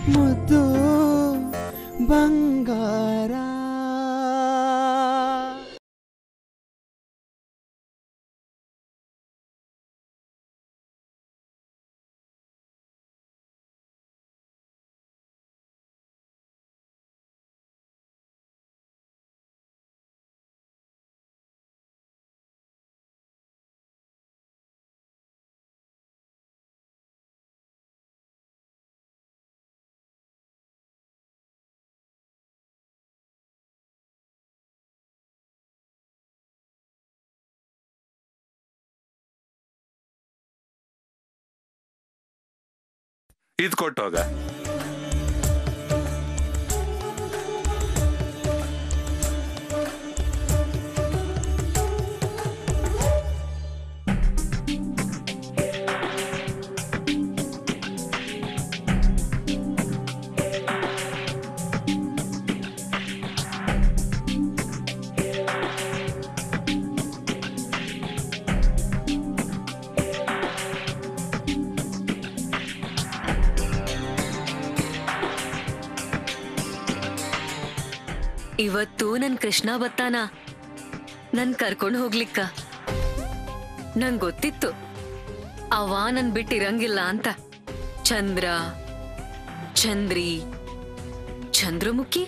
ಮುದ್ದು ಬಂಗಾರ ಇದ್ ಕೊಟ್ಟೋಗ ಇವತ್ತು ನನ್ ಕೃಷ್ಣ ಬತ್ತಾನ ನನ್ ಕರ್ಕೊಂಡ್ ಹೋಗ್ಲಿಕ್ಕ ನಂಗ್ ಗೊತ್ತಿತ್ತು ಅವ ನನ್ ಬಿಟ್ಟಿರಂಗಿಲ್ಲ ಅಂತ ಚಂದ್ರ ಚಂದ್ರಿ ಚಂದ್ರಮುಖಿ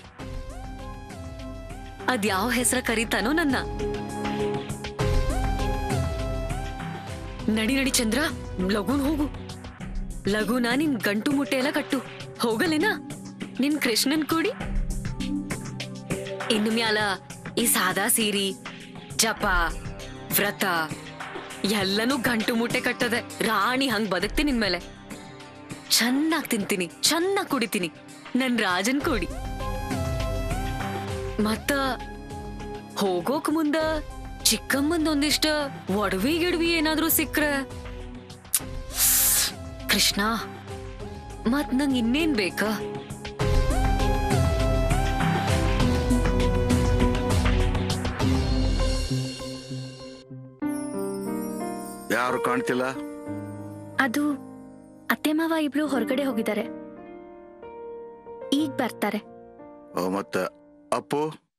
ಅದ್ಯಾವ ಹೆಸರ ಕರೀತಾನೋ ನನ್ನ ನಡಿ ನಡಿ ಚಂದ್ರ ಲಗುನ್ ಹೋಗು ಲಗುನ ನಿನ್ ಗಂಟು ಮುಟ್ಟೆ ಎಲ್ಲ ಕಟ್ಟು ಹೋಗಲೇನಾ ನಿನ್ ಕೃಷ್ಣನ್ ಕೂಡಿ ಇನ್ನು ಮ್ಯಾಲ ಈ ಸಾದಾ ಸೀರಿ ಜಪ ವ್ರತ ಎಲ್ಲನೂ ಗಂಟು ಮುಟ್ಟೆ ಕಟ್ಟದೆ ರಾಣಿ ಹಂಗ್ ಬದುಕ್ತೀನಿ ನಿನ್ಮೇಲೆ ಚೆನ್ನಾಗ್ ತಿಂತೀನಿ ಚೆನ್ನಾಗ್ ಕುಡಿತೀನಿ ನನ್ ರಾಜನ್ ಕೂಡಿ ಮತ್ತ ಹೋಗೋಕ್ ಮುಂದ ಚಿಕ್ಕಮ್ಮಂದ್ ಒಂದಿಷ್ಟ ಒಡವಿ ಗಿಡವಿ ಏನಾದ್ರೂ ಸಿಕ್ಕ್ರೆ ಕೃಷ್ಣ ಮತ್ ನಂಗ್ ಇನ್ನೇನ್ ಬೇಕಾ ಯಾರು ಕಾಣ್ತಿಲ್ಲ ಅದು ಅತ್ತೆ ಮಾವ ಇಬ್ರು ಹೊರಗಡೆ ಹೋಗಿದ್ದಾರೆ ಈಗ ಬರ್ತಾರೆ ಓ, ಮತ್ತ ಅಪ್ಪು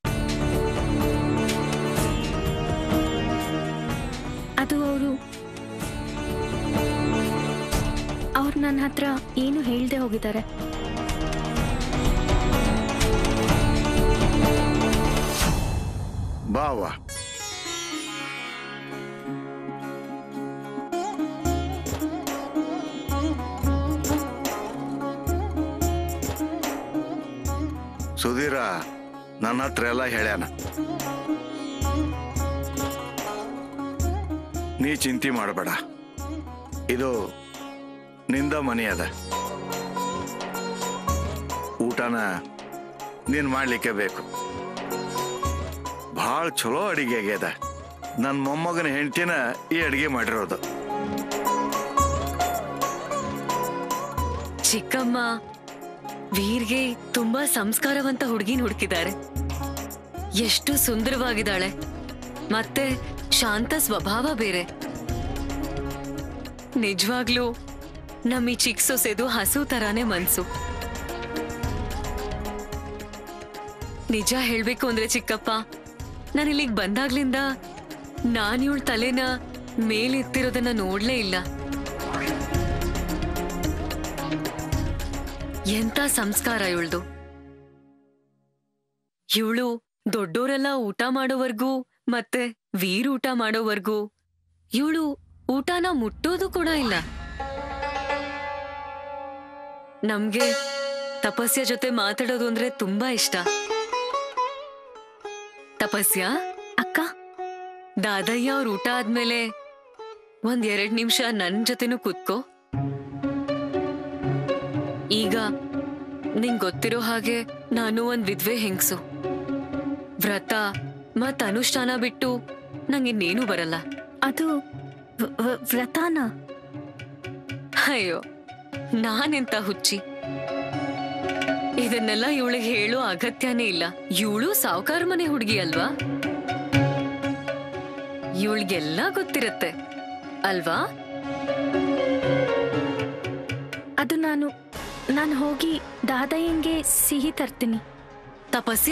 ಅದು ಅವರು ಅವ್ರು ನನ್ನ ಹತ್ರ ಏನು ಹೇಳ್ದೆ ಹೋಗಿದ್ದಾರೆ ಬಾವಾ ಸುಧೀರ ನನ್ನ ಹತ್ರ ಎಲ್ಲ ಹೇಳ್ಯಾನ ನೀ ಚಿಂತೆ ಮಾಡಬೇಡ ಇದು ನಿಂದ ಮನಿ ಅದ ಊಟನ ನೀನ್ ಮಾಡ್ಲಿಕ್ಕೆ ಬೇಕು ಭಾಳ ಚಲೋ ಅಡಿಗೆ ಆಗ್ಯದ ನನ್ನ ಮೊಮ್ಮಗನ ಹೆಂಡತಿನ ಈ ಅಡಿಗೆ ಮಾಡಿರೋದು ಚಿಕ್ಕಮ್ಮ ವೀರ್ಗೆ ತುಂಬಾ ಸಂಸ್ಕಾರವಂತ ಹುಡುಗಿನ ಹುಡುಕಿದ್ದಾರೆ ಎಷ್ಟು ಸುಂದರವಾಗಿದ್ದಾಳೆ ಮತ್ತೆ ಶಾಂತ ಸ್ವಭಾವ ಬೇರೆ ನಿಜವಾಗ್ಲೂ ನಮ್ಮ ಈ ಚಿಕ್ಕ ಸೊಸೆದು ಹಸು ತರಾನೇ ಮನ್ಸು ನಿಜ ಹೇಳ್ಬೇಕು ಅಂದ್ರೆ ಚಿಕ್ಕಪ್ಪ ನಾನು ಇಲ್ಲಿಗೆ ಬಂದಾಗ್ಲಿಂದ ನಾನ್ ಇವಳ ತಲೆನ ಮೇಲೆತ್ತಿರೋದನ್ನ ನೋಡ್ಲೇ ಇಲ್ಲ ಎಂತ ಸಂಸ್ಕಾರ ಇವಳ್ದು ಇವಳು ದೊಡ್ಡೋರೆಲ್ಲ ಊಟ ಮಾಡೋವರ್ಗೂ ಮತ್ತೆ ವೀರ್ ಊಟ ಮಾಡೋವರ್ಗೂ ಇವಳು ಊಟನ ಮುಟ್ಟೋದು ಕೂಡ ಇಲ್ಲ ನಮ್ಗೆ ತಪಸ್ಯ ಜೊತೆ ಮಾತಾಡೋದು ಅಂದ್ರೆ ತುಂಬಾ ಇಷ್ಟ ತಪಸ್ಯ ಅಕ್ಕ ದಾದಯ್ಯ ಅವ್ರ ಊಟ ಆದ್ಮೇಲೆ ಒಂದ್ ಎರಡ್ ನಿಮಿಷ ನನ್ ಜೊತೆನೂ ಕೂತ್ಕೋ ಈಗ ನಿಂಗ್ ಗೊತ್ತಿರೋ ಹಾಗೆ ನಾನು ಒಂದ್ ವಿಧ್ವೆ ಹೆಂಗ್ಸು ವ್ರತ ಮತ್ ಅನುಷ್ಠಾನ ಬಿಟ್ಟು ನಂಗಿನ್ನೇನೂ ಬರಲ್ಲ ಅದು ವ- ವ- ವ್ರತಾನ ಅಯ್ಯೋ ನಾನೆಂತ ಹುಚ್ಚಿ ಇದನ್ನೆಲ್ಲ ಇವಳಿಗೆ ಹೇಳೋ ಅಗತ್ಯನೇ ಇಲ್ಲ ಇವಳು ಸಾವುಕಾರ ಮನೆ ಹುಡುಗಿ ಅಲ್ವಾ ಇವಳಿಗೆಲ್ಲ ಗೊತ್ತಿರತ್ತೆ ಅಲ್ವಾ ಅದು ನಾನು ನಾನು ಹೋಗಿ ದಾದಯ್ಯಂಗೆ ಸಿಹಿ ತರ್ತೀನಿ ತಪಸ್ಯ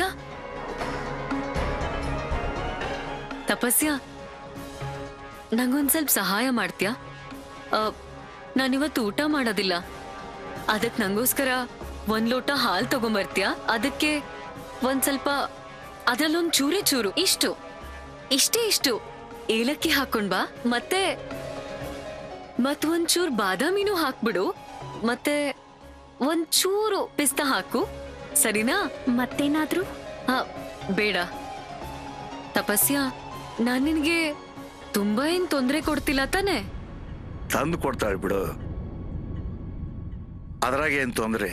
ತಪಸ್ಯ ನಂಗೊಂದ್ ಸ್ವಲ್ಪ ಸಹಾಯ ಮಾಡ್ತೀಯಾ ಆ, ನಾನಿವತ್ತು ಊಟ ಮಾಡೋದಿಲ್ಲ ಅದಕ್ ನಂಗೋಸ್ಕರ ಒಂದ್ ಲೋಟ ಹಾಲ್ ತಗೊಂಬರ್ತೀಯಾ ಅದಕ್ಕೆ ಒಂದ್ ಸ್ವಲ್ಪ ಅದ್ರಲ್ಲೊಂದ್ ಚೂರೇ ಚೂರು ಇಷ್ಟು ಇಷ್ಟೇ ಇಷ್ಟು ಏಲಕ್ಕಿ ಹಾಕೊಂಡ್ ಬಾ ಮತ್ತೆ ಮತ್ ಒಂದ್ ಚೂರ್ ಬಾದಾಮಿನೂ ಹಾಕ್ಬಿಡು ಮತ್ತೆ ಒಂದ್ ಚೂರು ಪಿಸ್ತಾ ಹಾಕು ಸರಿನಾ ಮತ್ತೇನಾದ್ರೂ ಆ, ಬೇಡ ತಪಸ್ಯ ನಾನ್ ನಿನ್ಗೆ ತುಂಬಾ ಏನ್ ತೊಂದ್ರೆ ಕೊಡ್ತಿಲ್ಲ ತಾನೆ ತಂದು ಕೊಡ್ತಾಳೆ ಬಿಡು ಅದ್ರಾಗ ಏನ್ ತೊಂದ್ರೆ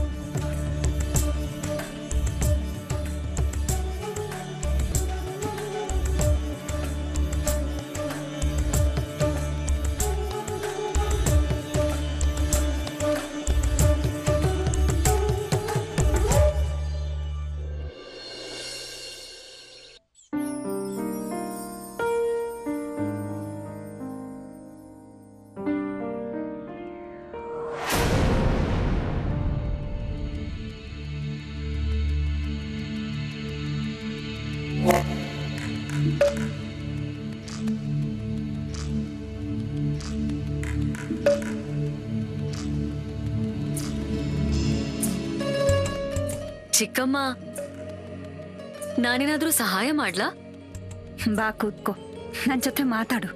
ಚಿಕ್ಕಮ್ಮ ನಾನೇನಾದ್ರೂ ಸಹಾಯ ಮಾಡ್ಲಾ ಬಾ ಕೂತ್ಕೋ ನನ್ ಜೊತೆ ಮಾತಾಡು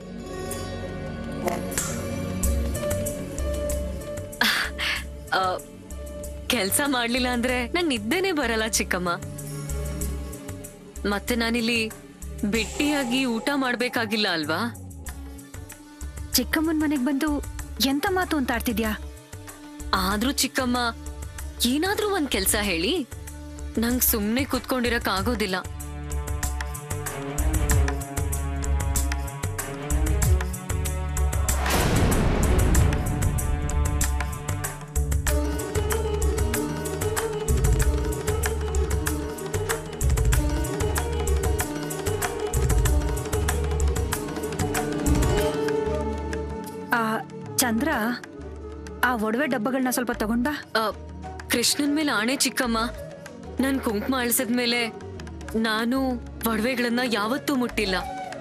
ಕೆಲ್ಸ ಮಾಡ್ಲಿಲ್ಲ ಅಂದ್ರೆ ನಂಗ್ ನಿದ್ದೆನೆ ಬರಲ್ಲ ಚಿಕ್ಕಮ್ಮ ಮತ್ತೆ ನಾನಿಲ್ಲಿ ಬಿಟ್ಟಿಯಾಗಿ ಊಟ ಮಾಡ್ಬೇಕಾಗಿಲ್ಲ ಅಲ್ವಾ ಚಿಕ್ಕಮ್ಮನ್ ಮನೆಗ್ ಬಂದು ಎಂತ ಮಾತು ಅಂತ ಆಡ್ತಿದ್ಯಾ ಆದ್ರೂ ಚಿಕ್ಕಮ್ಮ ಏನಾದ್ರೂ ಒಂದ್ ಕೆಲ್ಸ ಹೇಳಿ ನಂಗ್ ಸುಮ್ನೆ ಕುತ್ಕೊಂಡಿರಕ್ ಆಗೋದಿಲ್ಲ ಆ ಚಂದ್ರ ಆ ಒಡವೆ ಡಬ್ಬಗಳನ್ನ ಸ್ವಲ್ಪ ತಗೊಂಡ್ ಬಾ ಆ, ಕೃಷ್ಣನ್ ಮೇಲೆ ಆಣೆ ಚಿಕ್ಕಮ್ಮ ನನ್ ಕುಂಕುಮ ಅಳಿಸಿದ್ಮೇಲೆ ನಾನು ಒಡವೆಗಳನ್ನ ಯಾವತ್ತೂ ಮುಟ್ಟಿಲ್ಲ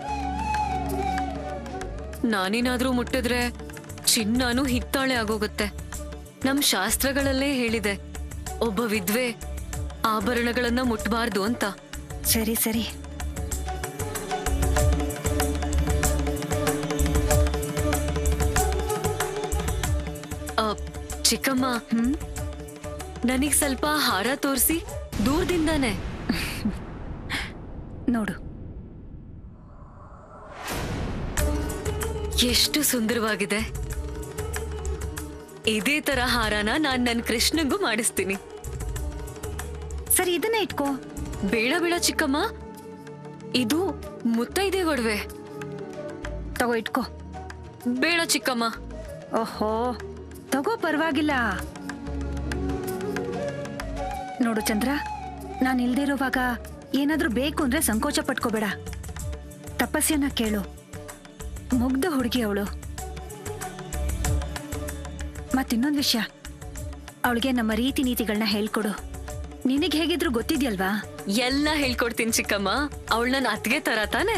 ನಾನೇನಾದ್ರೂ ಮುಟ್ಟಿದ್ರೆ ಚಿನ್ನನೂ ಹಿತ್ತಾಳೆ ಆಗೋಗುತ್ತೆ ನಮ್ ಶಾಸ್ತ್ರಗಳಲ್ಲೇ ಹೇಳಿದೆ ಒಬ್ಬ ವಿದ್ವೆ ಆಭರಣಗಳನ್ನ ಮುಟ್ಬಾರ್ದು ಅಂತ ಸರಿ ಸರಿ ಆ, ಚಿಕ್ಕಮ್ಮ ಹ್ಮ್ ನನಗ್ ಸ್ವಲ್ಪ ಹಾರ ತೋರಿಸಿ ದೂರದಿಂದಾನೆ ನೋಡು ಎಷ್ಟು ಸುಂದರವಾಗಿದೆ ಇದೇ ತರ ಹಾರನ ನಾನ್ ನನ್ ಕೃಷ್ಣಂಗೂ ಮಾಡಿಸ್ತೀನಿ ಸರಿ ಇದನ್ನ ಇಟ್ಕೋ ಬೇಡ ಬೇಡ ಚಿಕ್ಕಮ್ಮ ಇದು ಮುತ್ತೈದೆ ಒಡವೆ ತಗೋ ಇಟ್ಕೋ ಬೇಡ ಚಿಕ್ಕಮ್ಮ ಓಹೋ ತಗೋ ಪರವಾಗಿಲ್ಲ ನೋಡು ಚಂದ್ರ ನಾನು ಇಲ್ದೇ ಇರೋವಾಗ ಏನಾದ್ರೂ ಬೇಕು ಅಂದ್ರೆ ಸಂಕೋಚ ಪಟ್ಕೋಬೇಡ ತಪಸ್ಯನ ಕೇಳು ಮುಗ್ಧ ಹುಡುಗಿ ಅವಳು ಮತ್ತಿನ್ನೊಂದು ವಿಷಯ ಅವಳಿಗೆ ನಮ್ಮ ರೀತಿ ನೀತಿಗಳನ್ನ ಹೇಳ್ಕೊಡು ನಿನಗೆ ಹೇಗಿದ್ರು ಗೊತ್ತಿದ್ಯಲ್ವಾ ಎಲ್ಲ ಹೇಳ್ಕೊಡ್ತೀನಿ ಚಿಕ್ಕಮ್ಮ ಅವಳು ನನ್ನ ಅತ್ಗೆ ತರ ತಾನೆ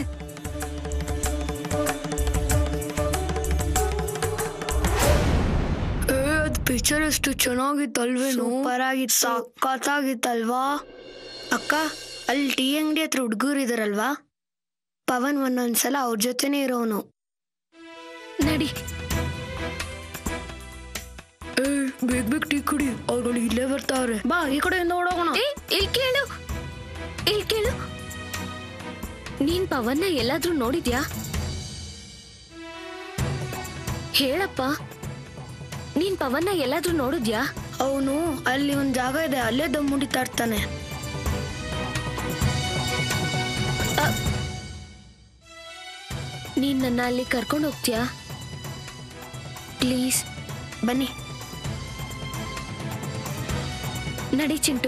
ಏ ಅದ್ ಪಿಕ್ಚರ್ ಎಷ್ಟು ಚೆನ್ನಾಗಿತ್ತಲ್ವೇನು ಸೂಪರ್ ಆಗಿತ್ತು ಸಖತ್ತಾಗಿತ್ತಲ್ವಾ ಅಕ್ಕ ಅಲ್ಲಿ ಟೀ ಅಂಗಡಿ ಹತ್ರ ಹುಡುಗರು ಇದಾರಲ್ವಾ ಪವನ್ ಒಂದೊಂದ್ಸಲ ಅವ್ರ ಜೊತೆನೇ ಇರೋನು ನಡಿ ಏ ಬೇಗ ಬೇಗ ಟೀ ಕುಡಿ ಅವ್ರುಗಳು ಇಲ್ಲೇ ಬರ್ತಾವ್ರೆ ಬಾ ಈ ಕಡೆಯಿಂದ ಓಡೋಗೋಣ ಏ ಇಲ್ಲಿ ಕೇಳು ಇಲ್ಲಿ ಕೇಳು ನೀನ್ ಪವನ್ನ ಎಲ್ಲಾದ್ರೂ ನೋಡಿದ್ಯಾ ಹೇಳಪ್ಪ ನೀನ್ ಪವನ್ನ ಎಲ್ಲಾದ್ರೂ ನೋಡಿದ್ಯಾ ಅವನು ಅಲ್ಲಿ ಒಂದ್ ಜಾಗ ಇದೆ ಅಲ್ಲೇ ದಮ್ ಮುಡಿತಾ ಇರ್ತಾನೆ ನೀನ್ ನನ್ನ ಅಲ್ಲಿ ಕರ್ಕೊಂಡು ಹೋಗ್ತೀಯಾ ಪ್ಲೀಸ್ ಬನ್ನಿ ನಡಿ ಚಿಂಟು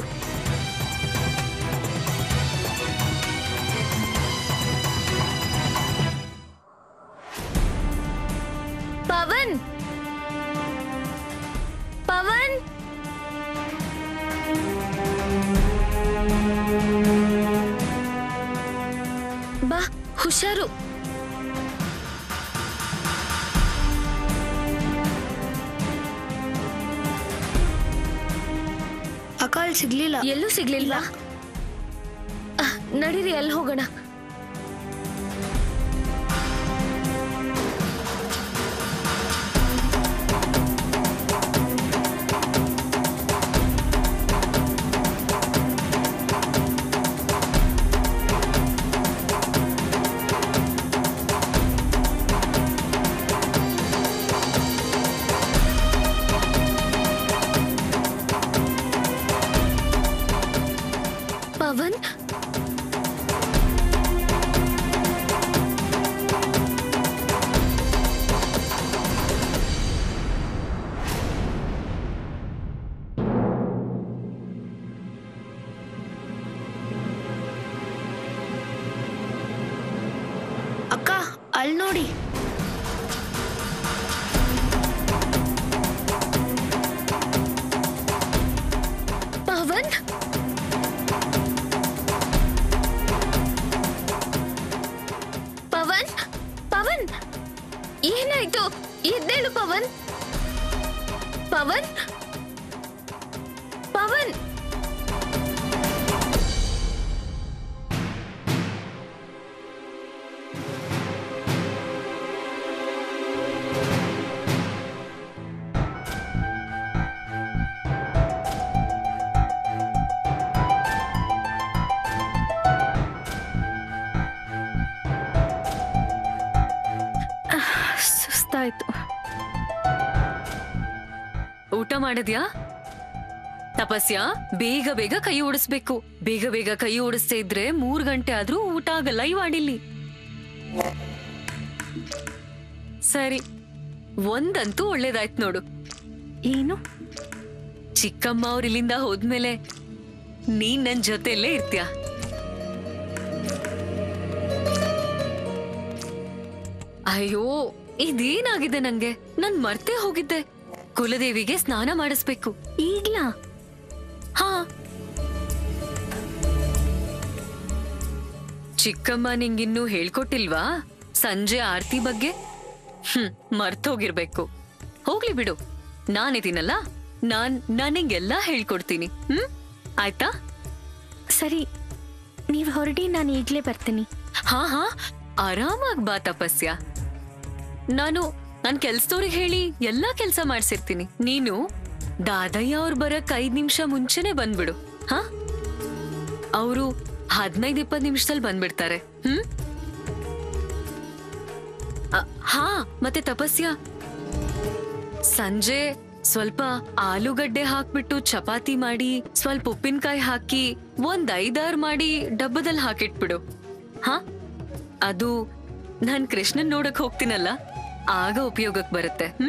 ಪವನ್ ಪವನ್ ಹುಷಾರು ಅಕ್ಕ ಅಲ್ಲಿ ಸಿಗ್ಲಿಲ್ಲ ಎಲ್ಲೂ ಸಿಗ್ಲಿಲ್ಲ ಅಹ್, ನಡೀರಿ ಎಲ್ಲಿ ಹೋಗೋಣ ಪವನ್ ಅಕ್ಕ ಅಲ್ಲಿ ನೋಡಿ ಪವನ್ ಪವನ್ ಪವನ್ ಏನಾಯ್ತು ಎದ್ದೇಳು ಪವನ್ ಪವನ್ ಪವನ್ ಸುಸ್ತಾಯ್ತು ಊಟ ಮಾಡಿದ್ಯಾ ತಪಸ್ಯ ಬೇಗ ಬೇಗ ಕೈ ಓಡಿಸ್ಬೇಕು ಬೇಗ ಬೇಗ ಕೈ ಓಡಿಸ್ತಾ ಇದ್ರೆ ಮೂರ್ ಗಂಟೆ ಆದ್ರೂ ಊಟ ಆಗಲ್ಲ ಈ ವಾಡಿಲಿ ಸರಿ ಒಂದಂತೂ ಒಳ್ಳೇದಾಯ್ತು ನೋಡು ಏನು ಚಿಕ್ಕಮ್ಮ ಅವ್ರ ಇಲ್ಲಿಂದ ಹೋದ್ಮೇಲೆ ನೀನ್ ನನ್ ಜೊತೆಯಲ್ಲೇ ಇರ್ತೀಯ ಅಯ್ಯೋ ಇದೇನಾಗಿದೆ ನಂಗೆ ನಾನ್ ಮರ್ತೇ ಹೋಗಿದ್ದೆ ಕುಲದೇವಿಗೆ ಸ್ನಾನ ಮಾಡಿಸ್ಬೇಕು ಈಗ್ಲಾ ಹಾ ಚಿಕ್ಕಮ್ಮ ನಿಂಗಿನ್ನೂ ಹೇಳ್ಕೊಟ್ಟಿಲ್ವಾ ಸಂಜೆ ಆರ್ತಿ ಬಗ್ಗೆ ಹ್ಮ್ ಮರ್ತೋಗಿರ್ಬೇಕು ಹೋಗ್ಲಿ ಬಿಡು ನಾನಿದ್ದೀನಲ್ಲ ನಾನ್ ನನಗೆಲ್ಲ ಹೇಳ್ಕೊಡ್ತೀನಿ ಹ್ಮ್ ಆಯ್ತಾ ಸರಿ ನೀವ್ ಹೊರಡಿ ನಾನು ಈಗ್ಲೇ ಬರ್ತೀನಿ ಹಾ ಹಾ ಆರಾಮಾಗ್ ಬಾ ತಪಸ್ಯ ನಾನು ನನ್ ಕೆಲ್ಸದವ್ರಿಗೆ ಹೇಳಿ ಎಲ್ಲಾ ಕೆಲ್ಸ ಮಾಡ್ಸಿರ್ತೀನಿ ನೀನು ದಾದಯ್ಯ ಅವ್ರು ಬರಕ್ ಐದ್ ನಿಮಿಷ ಮುಂಚೆನೆ ಬಂದ್ಬಿಡು ಹಾ ಅವರು ಹದಿನೈದು ಇಪ್ಪತ್ ನಿಮಿಷದಲ್ಲಿ ಬಂದ್ಬಿಡ್ತಾರೆ ಹ್ಮ್ ಅ, ಹಾ ಮತ್ತೆ ತಪಸ್ಯ ಸಂಜೆ ಸ್ವಲ್ಪ ಆಲೂಗಡ್ಡೆ ಹಾಕ್ಬಿಟ್ಟು ಚಪಾತಿ ಮಾಡಿ ಸ್ವಲ್ಪ ಉಪ್ಪಿನಕಾಯಿ ಹಾಕಿ ಒಂದ್ ಐದಾರು ಮಾಡಿ ಡಬ್ಬದಲ್ಲಿ ಹಾಕಿಟ್ಬಿಡು ಹಾ ಅದು ನಾನ್ ಕೃಷ್ಣನ್ ನೋಡಕ್ ಹೋಗ್ತೀನಲ್ಲ ಆಗ ಉಪಯೋಗಕ್ ಬರುತ್ತೆ ಹ್ಮ್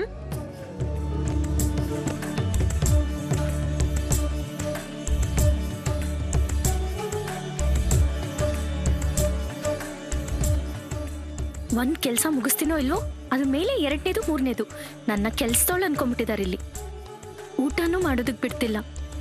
ಒಂದ್ ಕೆಲ್ಸ ಮುಗಿಸ್ತೀನೋ ಇಲ್ವೋ ಅದ್ರ ಮೇಲೆ ಎರಡನೇದು ಮೂರನೇದು ನನ್ನ ಕೆಲ್ಸದವಳು ಅನ್ಕೊಂಡ್ಬಿಟ್ಟಿದ್ದಾರೆ ಇಲ್ಲಿ ಊಟನೂ ಮಾಡೋದಕ್ ಬಿಡ್ತಿಲ್ಲ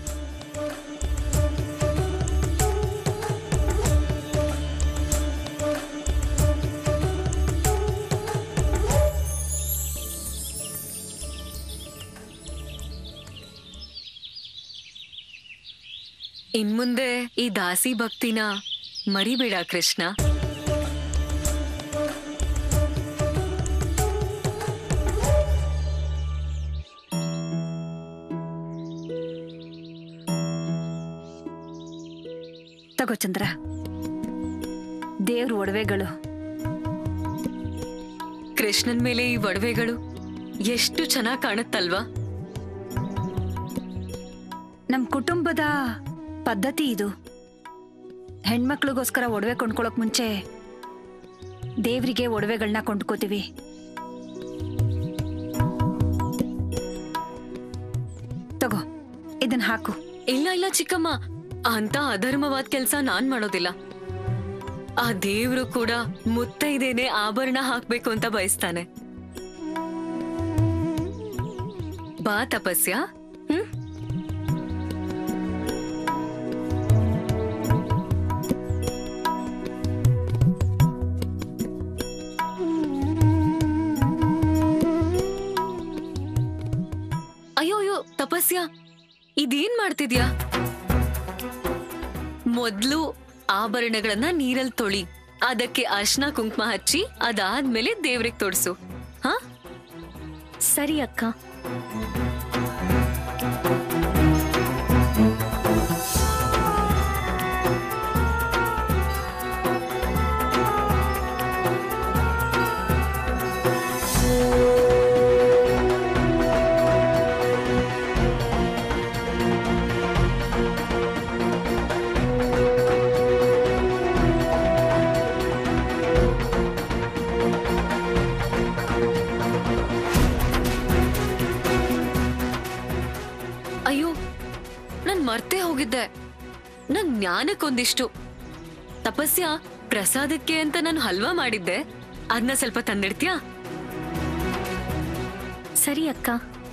ಇನ್ಮುಂದೆ ಈ ದಾಸಿ ಭಕ್ತಿನ ಮರಿಬೇಡ ಕೃಷ್ಣ ತಗೋ ಚಂದ್ರ ದೇವ್ರ ಒಡವೆಗಳು ಕೃಷ್ಣನ್ ಮೇಲೆ ಈ ಒಡವೆಗಳು ಎಷ್ಟು ಚೆನ್ನಾಗ್ ಕಾಣುತ್ತಲ್ವಾ ನಮ್ ಕುಟುಂಬದ ಪದ್ಧತಿ ಇದು ಹೆಣ್ಮಕ್ಳಿಗೋಸ್ಕರ ಒಡವೆ ಕೊಂಡ್ಕೊಳಕ್ ಮುಂಚೆ ದೇವ್ರಿಗೆ ಒಡವೆಗಳನ್ನ ಕೊಂಡ್ಕೋತೀವಿ ತಗೋ ಇದನ್ ಹಾಕು ಇಲ್ಲ ಇಲ್ಲ ಚಿಕ್ಕಮ್ಮ ಅಂತ ಅಧರ್ಮವಾದ ಕೆಲ್ಸ ನಾನ್ ಮಾಡೋದಿಲ್ಲ ಆ ದೇವ್ರು ಕೂಡ ಮುತ್ತೈದೇನೆ ಆಭರಣ ಹಾಕ್ಬೇಕು ಅಂತ ಬಯಸ್ತಾನೆ ಬಾ ತಪಸ್ಯ ಹ್ಮ್ ಇದೇನ್ ಮಾಡ್ತಿದ್ಯಾ ಮೊದ್ಲು ಆಭರಣಗಳನ್ನ ನೀರಲ್ಲಿ ತೊಳಿ ಅದಕ್ಕೆ ಅರ್ಶನ ಕುಂಕುಮ ಹಚ್ಚಿ ಅದಾದ್ಮೇಲೆ ದೇವ್ರಿಗೆ ತೋಡ್ಸು ಹಾ ಸರಿ ಅಕ್ಕ ಅಯ್ಯೋ ನಾನ್ ಮರ್ತೇ ಹೋಗಿದ್ದೆ ನನ್ ಜ್ಞಾನಕ್ಕೊಂದಿಷ್ಟು ತಪಸ್ಯ ಪ್ರಸಾದಕ್ಕೆ ಅಂತ ನಾನು ಹಲ್ವಾ ಮಾಡಿದ್ದೆ ಅದನ್ನ ಸ್ವಲ್ಪ ತಂದಿಡ್ತೀಯಾ ಸರಿ ಅಕ್ಕ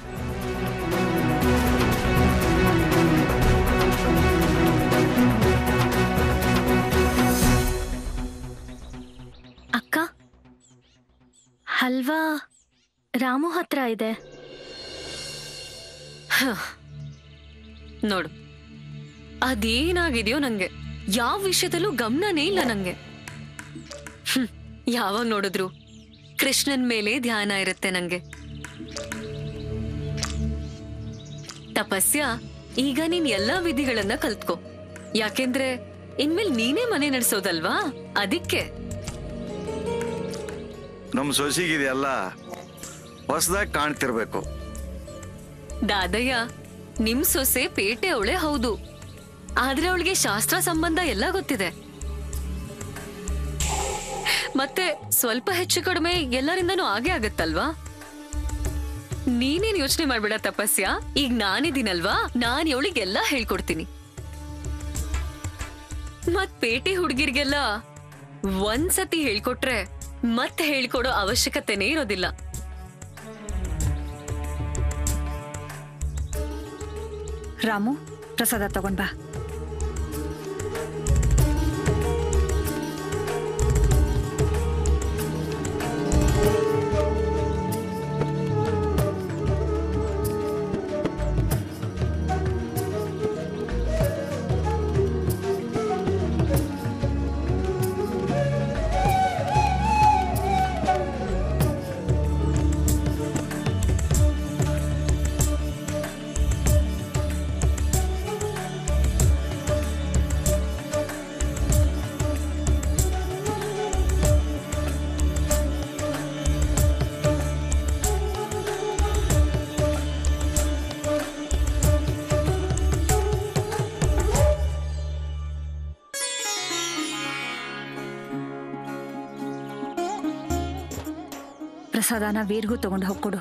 ಅಕ್ಕ ಹಲ್ವಾ ರಾಮು ಹತ್ರ ಇದೆ ನೋಡು ಅದೇನಾಗಿದೆಯೋ ನಂಗೆ ಯಾವ ವಿಷಯದಲ್ಲೂ ಗಮನನೇ ಇಲ್ಲ ನಂಗೆ ಹ್ಮ್, ಯಾವಾಗ ನೋಡಿದ್ರು ಕೃಷ್ಣನ್ ಮೇಲೆ ಧ್ಯಾನ ಇರುತ್ತೆ ನಂಗೆ ತಪಸ್ಯ ಈಗ ನೀನ್ ಎಲ್ಲಾ ವಿಧಿಗಳನ್ನ ಕಲ್ತ್ಕೋ ಯಾಕೆಂದ್ರೆ ಇನ್ಮೇಲ್ ನೀನೇ ಮನೆ ನಡೆಸೋದಲ್ವಾ ಅದಕ್ಕೆ ನಮ್ಮ ಸೊಸಿಗಿದೆಲ್ಲ ಹೊಸದಾಗಿ ಕಾಣ್ತಿರ್ಬೇಕು ದಾದಯ್ಯ ನಿಮ್ ಸೊಸೆ ಪೇಟೆ ಅವಳೆ ಹೌದು ಆದ್ರೆ ಅವಳಿಗೆ ಶಾಸ್ತ್ರ ಸಂಬಂಧ ಎಲ್ಲ ಗೊತ್ತಿದೆ ಮತ್ತೆ ಸ್ವಲ್ಪ ಹೆಚ್ಚು ಕಡಿಮೆ ಎಲ್ಲರಿಂದನೂ ಆಗೇ ಆಗತ್ತಲ್ವಾ ನೀನೇನ್ ಯೋಚನೆ ಮಾಡ್ಬೇಡ ತಪಸ್ಯ ಈಗ ನಾನಿದ್ದೀನಲ್ವಾ ನಾನ್ ಇವಳಿಗೆಲ್ಲ ಹೇಳ್ಕೊಡ್ತೀನಿ ಮತ್ ಪೇಟೆ ಹುಡುಗಿರ್ಗೆಲ್ಲ ಒಂದ್ಸತಿ ಹೇಳ್ಕೊಟ್ರೆ ಮತ್ತೆ ಹೇಳ್ಕೊಡೋ ಅವಶ್ಯಕತೆನೇ ಇರೋದಿಲ್ಲ ರಾಮು ಪ್ರಸಾದ ತಗೊಂಡ್ ಬಾ ಪ್ರಸಾದನ ವೀರ್ಗೂ ತಗೊಂಡು ಹೋಗ್ಕೊಡು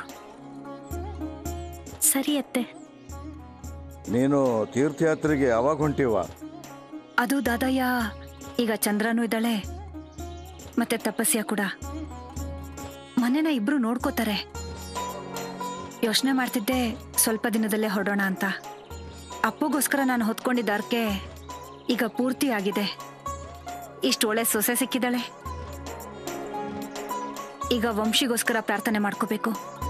ಸರಿ ಅತ್ತೆ ನೀನು ತೀರ್ಥಯಾತ್ರೆಗೆ ಯಾವಾಗ ಹೊಂಟಿವ ಅದು ದಾದಯ್ಯ ಈಗ ಚಂದ್ರನೂ ಇದ್ದಾಳೆ ಮತ್ತೆ ತಪಸ್ಯ ಕೂಡ ಮನೆನ ಇಬ್ರು ನೋಡ್ಕೋತಾರೆ ಯೋಚನೆ ಮಾಡ್ತಿದ್ದೆ ಸ್ವಲ್ಪ ದಿನದಲ್ಲೇ ಹೊರಡೋಣ ಅಂತ ಅಪ್ಪಗೋಸ್ಕರ ನಾನು ಹೊತ್ಕೊಂಡಿದ್ದ ಅರ್ಕೆ ಈಗ ಪೂರ್ತಿ ಆಗಿದೆ ಇಷ್ಟು ಒಳ್ಳೆ ಸೊಸೆ ಸಿಕ್ಕಿದ್ದಾಳೆ ಈಗ ವಂಶಿಗೋಸ್ಕರ ಪ್ರಾರ್ಥನೆ ಮಾಡ್ಕೋಬೇಕು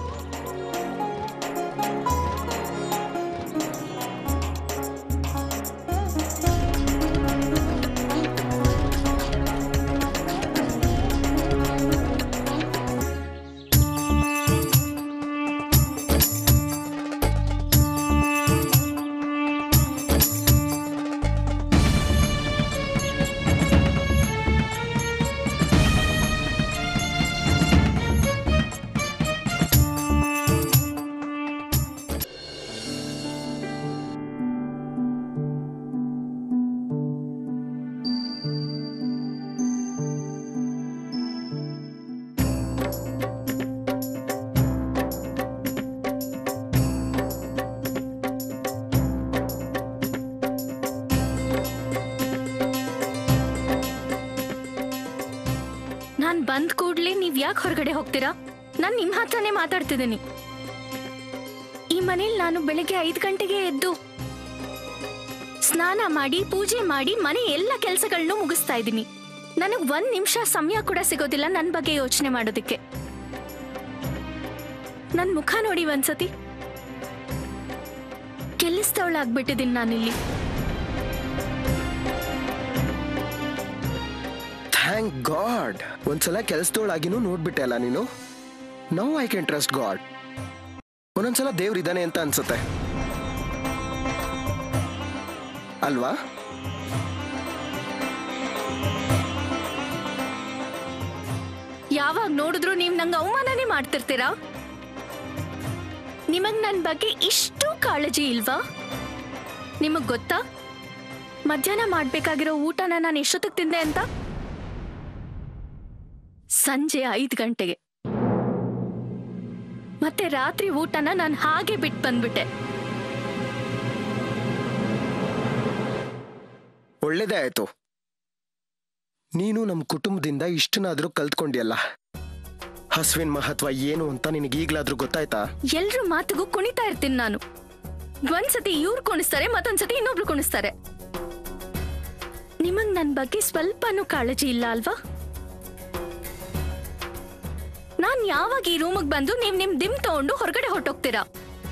ನಾನ್ ಬಂದ್ ಕೂಡ್ಲೆ ನೀವ್ ಯಾಕೆ ಹೊರಗಡೆ ಹೋಗ್ತೀರಾ ನಾನ್ ನಿಮ್ ಹತ್ರನೇ ಮಾತಾಡ್ತಿದ್ದೀನಿ ಈ ಮನೇಲಿ ನಾನು ಬೆಳಿಗ್ಗೆ ಐದ್ ಗಂಟೆಗೆ ಎದ್ದು ಸ್ನಾನ ಮಾಡಿ ಪೂಜೆ ಮಾಡಿ ಮನೆ ಎಲ್ಲ ಕೆಲಸಗಳನ್ನೂ ಮುಗಿಸ್ತಾ ಇದ್ದೀನಿ ನನಗ್ ಒಂದ್ ನಿಮಿಷ ಸಮಯ ಕೂಡ ಸಿಗೋದಿಲ್ಲ ನನ್ ಬಗ್ಗೆ ಯೋಚನೆ ಮಾಡೋದಕ್ಕೆ ನನ್ ಮುಖ ನೋಡಿ ಒಂದ್ಸತಿ ಕೆಲಸದವಳಾಗ್ಬಿಟ್ಟಿದ್ದೀನಿ ನಾನಿಲ್ಲಿ ಥ್ಯಾಂಕ್ ಗಾಡ್ ಒಂದ್ಸಲ ಕೆಲಸದೊಳಾಗಿನೂ ನೋಡ್ಬಿಟ್ಟೆ ಅಲ್ಲ ನೀನು no I can trust God ಒಂದೊಂದ್ಸಲ ದೇವ್ರಿದ್ದಾನೆ ಅಂತ ಅನ್ಸುತ್ತೆ ಅಲ್ವಾ ಯಾವಾಗ ನೋಡಿದ್ರು ನೀವ್ ನಂಗೆ ಅವಮಾನನೇ ಮಾಡ್ತಿರ್ತೀರಾ ನಿಮಗ್ ನನ್ ಬಗ್ಗೆ ಇಷ್ಟು ಕಾಳಜಿ ಇಲ್ವಾ ನಿಮಗ್ ಗೊತ್ತಾ ಮಧ್ಯಾಹ್ನ ಮಾಡ್ಬೇಕಾಗಿರೋ ಊಟನ ನಾನು ಎಷ್ಟೊತ್ತಿಗೆ ತಿಂದೆ ಅಂತ ಸಂಜೆ ಐದು ಗಂಟೆಗೆ ಮತ್ತೆ ರಾತ್ರಿ ಊಟನ ನಾನು ಹಾಗೆ ಬಿಟ್ಟು ಬಂದ್ಬಿಟ್ಟೆ ಒಳ್ಳೇದೇ ಆಯ್ತು ನೀನು ನಮ್ಮ ಕುಟುಂಬದಿಂದ ಇಷ್ಟನಾದ್ರೂ ಕಲ್ತ್ಕೊಂಡಿಯಲ್ಲ ಹಸುವಿನ ಮಹತ್ವ ಏನು ಅಂತ ನಿನಗೆ ಈಗ್ಲಾದ್ರೂ ಗೊತ್ತಾಯ್ತಾ ಎಲ್ರ ಮಾತಿಗೂ ಕುಣಿತಾ ಇರ್ತೀನಿ ನಾನು ಒಂದ್ಸತಿ ಇವ್ರು ಕುಣಿಸ್ತಾರೆ ಮತ್ತೊಂದ್ಸತಿ ಇನ್ನೊಬ್ರು ಕುಣಿಸ್ತಾರೆ ನಿಮಗ್ ನನ್ ಬಗ್ಗೆ ಸ್ವಲ್ಪನೂ ಕಾಳಜಿ ಇಲ್ಲ ಅಲ್ವಾ ನಾನ್ ಯಾವಾಗ ಈ ರೂಮಿಗೆ ಬಂದು ನೀವ್ ನಿಮ್ ದಿಮ್ ತಗೊಂಡು ಹೊರಗಡೆ ಹೊರಟೋಗ್ತೀರಾ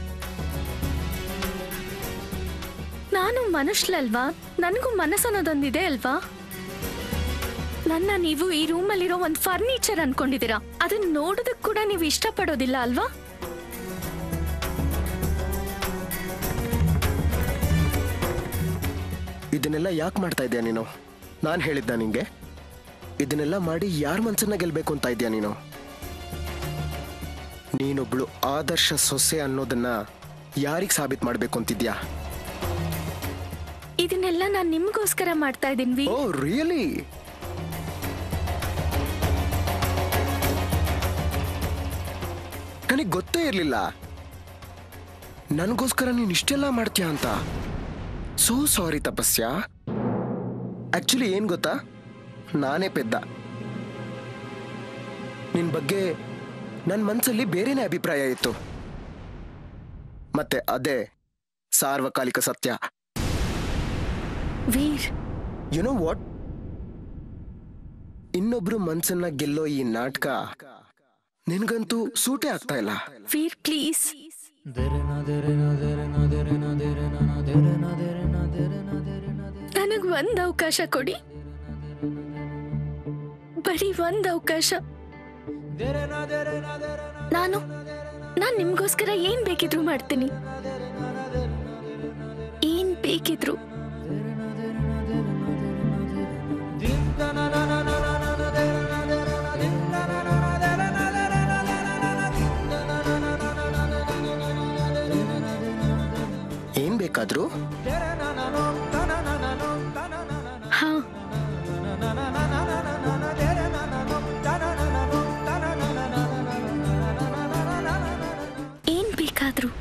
ನಾನು ಮನುಷ್ಯಲಲ್ವಾ ನನಗೂ ಮನಸ್ಸನ್ನೋದೊಂದಿದೆ ಅಲ್ವಾ ನನ್ನ ನೀವು ಈ ರೂಮಲ್ಲಿರೋ ಒಂದ್ ಫರ್ನಿಚರ್ ಅನ್ಕೊಂಡಿದೀರಾ ಅದನ್ನ ನೋಡೋದಕ್ ಕೂಡ ನೀವು ಇಷ್ಟಪಡೋದಿಲ್ಲ ಅಲ್ವಾ ಇದನ್ನೆಲ್ಲ ಯಾಕೆ ಮಾಡ್ತಾ ಇದೀಯ ನೀನು ನಾನು ಹೇಳಿದ್ದ ನಿಂಗೆ ಇದನ್ನೆಲ್ಲ ಮಾಡಿ ಯಾರ ಮನ್ಸನ್ನ ಗೆಲ್ಬೇಕು ಅಂತ ಇದೀಯ ನೀನು ನೀನೊಬ್ಳು ಆದರ್ಶ ಸೊಸೆ ಅನ್ನೋದನ್ನ ಯಾರಿಗೆ ಸಾಬೀತ್ ಮಾಡ್ಬೇಕು ಅಂತಿದ್ಯಾ ಇದನ್ನೆಲ್ಲ ನಾನ್ ನಿಮ್ಗೋಸ್ಕರ ಮಾಡ್ತಾ ಇದೀನಿ ವಿ ಓ ರಿಯಲಿ ನನಗೆ ಗೊತ್ತೇ ಇರಲಿಲ್ಲ ನನಗೋಸ್ಕರ ನೀನು ಇಷ್ಟೆಲ್ಲ ಮಾಡ್ತೀಯ ಅಂತ ಸೋ ಸಾರಿ ತಪಸ್ಯ ಆಕ್ಚುಲಿ ಏನ್ ಗೊತ್ತಾ ನಾನೇ ಪೆದ್ದ ನಿನ್ ಬಗ್ಗೆ ನನ್ನ ಮನಸ್ಸಲ್ಲಿ ಬೇರೆನೇ ಅಭಿಪ್ರಾಯ ಇತ್ತು ಮತ್ತೆ ಅದೇ ಸಾರ್ವಕಾಲಿಕ ಸತ್ಯ ವೀರ್ ಯು ನೋ ವಾಟ್ ಇನ್ನೊಬ್ರು ಮನ್ಸನ್ನ ಗೆಲ್ಲೋ ಈ ನಾಟಕ ನಿನ್ಗಂತೂ ಸೂಟೇ ಆಗ್ತಾ ಇಲ್ಲ ವೀರ್ ಪ್ಲೀಸ್ ನನಗ್ ಒಂದ್ ಅವಕಾಶ ಕೊಡಿ ಬರೀ ಒಂದ್ ಅವಕಾಶ ನಾನು ನಾನ್ ನಿಮ್ಗೋಸ್ಕರ ಏನ್ ಬೇಕಿದ್ರು ಮಾಡ್ತೀನಿ ಏನ್ ಬೇಕಿದ್ರು ಏನ್ ಬೇಕಾದ್ರೂ ಹಾ ಏನ್ ಬೇಕಾದ್ರು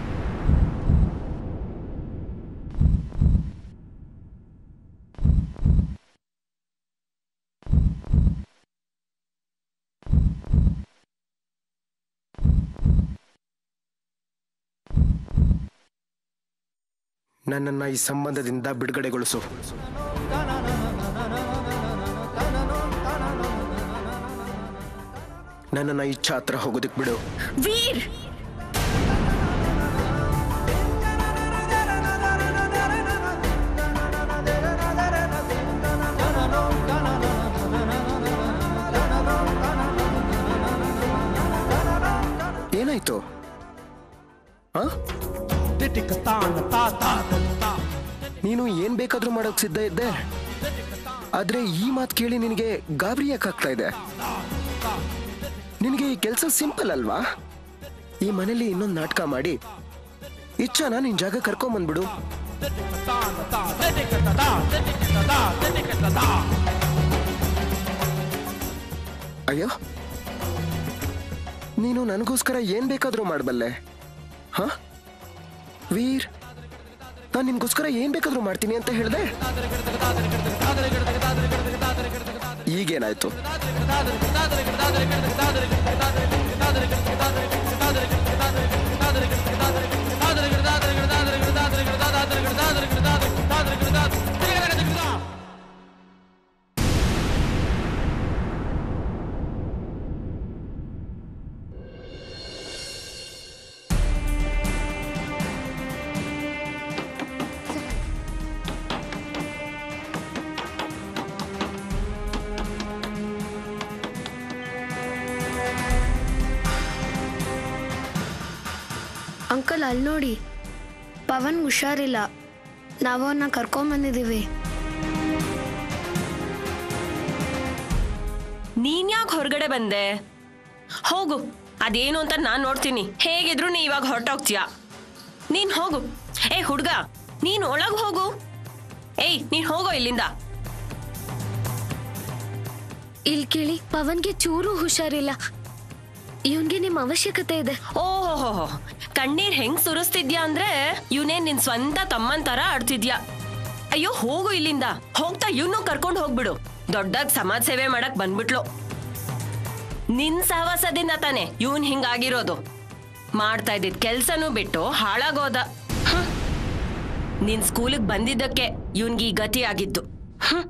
ನನ್ನನ್ನ ಈ ಸಂಬಂಧದಿಂದ ಬಿಡುಗಡೆಗೊಳಿಸು ನನ್ನನ್ನ ಇಚ್ಛಾ ಹತ್ರ ಹೋಗೋದಕ್ ಬಿಡು ವೀರ್ ಏನಾಯ್ತು ಆ? ನೀನು ಏನ್ ಬೇಕಾದ್ರೂ ಮಾಡೋಕ್ ಸಿದ್ಧ ಇದ್ದೆ ಆದ್ರೆ ಈ ಮಾತು ಕೇಳಿ ನಿನಗೆ ಗಾಬರಿ ಯಾಕಾಗ್ತಾ ಇದೆ ನಿನಗೆ ಈ ಕೆಲಸ ಸಿಂಪಲ್ ಅಲ್ವಾ ಈ ಮನೇಲಿ ಇನ್ನೊಂದು ನಾಟಕ ಮಾಡಿ ಇಚ್ಛಾನ ನಿನ್ ಜಾಗ ಕರ್ಕೊಂಬಂದ್ಬಿಡು ಅಯ್ಯೋ ನೀನು ನನಗೋಸ್ಕರ ಏನ್ ಬೇಕಾದ್ರೂ ಮಾಡಬಲ್ಲೆ ಹ ವೀರ್ ನಾನು ನಿನ್ಗೋಸ್ಕರ ಏನ್ ಬೇಕಾದ್ರೂ ಮಾಡ್ತೀನಿ ಅಂತ ಹೇಳ್ದೆ ಈಗೇನಾಯ್ತು ಅಂಕಲ್ ಅಲ್ಲಿ ನೋಡಿ ಪವನ್ ಹುಷಾರಿಲ್ಲ ನಾವು ಅವನ್ನ ಕರ್ಕೊಂಬಂದಿದ್ದೀವಿ ನೀನ್ ಯಾಕೆ ಹೊರಗಡೆ ಬಂದೆ ಹೋಗು ಅದೇನು ಅಂತ ನಾನ್ ನೋಡ್ತೀನಿ ಹೇಗಿದ್ರು ನೀ ಇವಾಗ ಹೊರಟೋಗ್ತೀಯ ನೀನ್ ಹೋಗು ಏ ಹುಡ್ಗ ನೀನ್ ಒಳಗ್ ಹೋಗು ಏಯ್ ನೀನ್ ಹೋಗೋ ಇಲ್ಲಿಂದ ಇಲ್ಲಿ ಕೇಳಿ ಪವನ್ಗೆ ಚೂರು ಹುಷಾರಿಲ್ಲ ಇವನ್ಗೆ ನಿಮ್ ಅವಶ್ಯಕತೆ ಇದೆ ಓಹೋ ಕಣ್ಣೀರ್ ಹೆಂಗ್ ಸುರಿಸ್ತಿದ್ಯಾ ಅಂದ್ರೆ ಇವನೇ ನಿನ್ ಸ್ವಂತ ತಮ್ಮನ್ ತರ ಆಡ್ತಿದ್ಯಾ ಅಯ್ಯೋ ಹೋಗು ಇಲ್ಲಿಂದ ಹೋಗ್ತಾ ಇವನು ಕರ್ಕೊಂಡು ಹೋಗ್ಬಿಡು ದೊಡ್ಡಾಗ್ ಸಮಾಜ ಸೇವೆ ಮಾಡಕ್ ಬಂದ್ಬಿಟ್ಲು ನಿನ್ ಸಹವಾಸದಿಂದ ತಾನೆ ಇವನ್ ಹಿಂಗಾಗಿರೋದು ಮಾಡ್ತಾ ಇದ್ದಿದ್ ಕೆಲ್ಸನೂ ಬಿಟ್ಟು ಹಾಳಾಗೋದ ಹ್ಮ್. ನಿನ್ ಸ್ಕೂಲಿಗೆ ಬಂದಿದ್ದಕ್ಕೆ ಇವನ್ಗೆ ಈ ಗತಿ ಆಗಿದ್ದು ಹ್ಮ್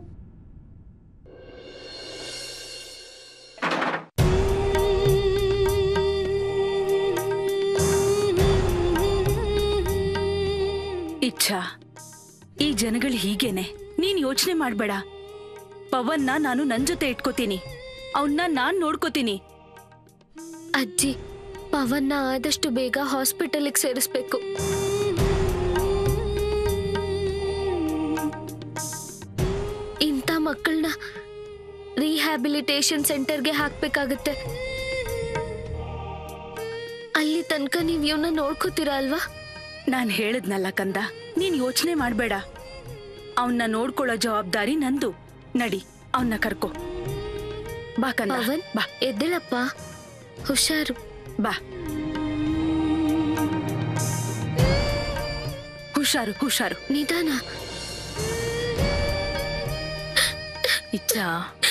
ಇಚ್ಛಾ ಈ ಜನಗಳು ಹೀಗೇನೆ ನೀನ್ ಯೋಚನೆ ಮಾಡ್ಬೇಡ ಪವನ್ನ ನಾನು ನನ್ ಜೊತೆ ಇಟ್ಕೋತೀನಿ ಅವನ್ನ ನಾನ್ ನೋಡ್ಕೋತೀನಿ ಅಜ್ಜಿ ಪವನ್ನ ಆದಷ್ಟು ಬೇಗ ಹಾಸ್ಪಿಟಲ್ಗೆ ಸೇರಿಸ್ಬೇಕು ಇಂಥ ಮಕ್ಕಳನ್ನ ರಿಹ್ಯಾಬಿಲಿಟೇಷನ್ ಸೆಂಟರ್ಗೆ ಹಾಕ್ಬೇಕಾಗತ್ತೆ ಅಲ್ಲಿ ತನಕ ನೀವ್ ಇವನ್ನ ನೋಡ್ಕೋತೀರಾ ಅಲ್ವಾ ನಾನ್ ಹೇಳದ್ನಲ್ಲ ಕಂದ ನೀನ್ ಯೋಚನೆ ಮಾಡ್ಬೇಡ ಅವನ್ನ ನೋಡ್ಕೊಳ್ಳೋ ಜವಾಬ್ದಾರಿ ನಂದು ನಡಿ ಅವನ್ನ ಕರ್ಕೋ ಬಾ ಕಂದ ಪವನ್ ಬಾ ಎದ್ದೇಳಪ್ಪ ಹುಷಾರು ಬಾ ಹುಷಾರು ಹುಷಾರು ನಿಧಾನ ಇಚ್ಛಾ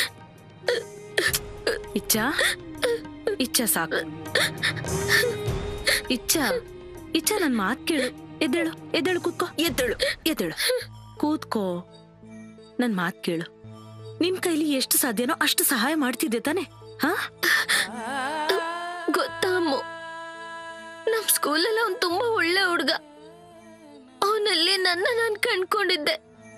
ಇಚ್ಛಾ ಇಚ್ಛಾ ಸಾಕು ಇಚ್ಛಾ ಇಚ್ಛಾ ನನ್ ಮಾತ್ ಕೇಳು ಎದ್ದೇಳು ಎದ್ದೇಳು ಕೂತ್ಕೋ ಎದ್ದೇಳು ಎದ್ದೇಳು ಕೂತ್ಕೋ ನನ್ ಮಾತ್ ಕೇಳು ನಿನ್ ಕೈಲಿ ಎಷ್ಟು ಸಾಧ್ಯನೋ ಅಷ್ಟು ಸಹಾಯ ಮಾಡ್ತಿದ್ದೆ ತಾನೆ ಹಾ ಗೊತ್ತಾ ಅಮ್ಮು ನಮ್ ಸ್ಕೂಲಲ್ಲಿ ಅವ್ನ್ ತುಂಬಾ ಒಳ್ಳೆ ಹುಡ್ಗ ಅವನಲ್ಲಿ ನನ್ನ ನಾನ್ ಕಂಡ್ಕೊಂಡಿದ್ದೆ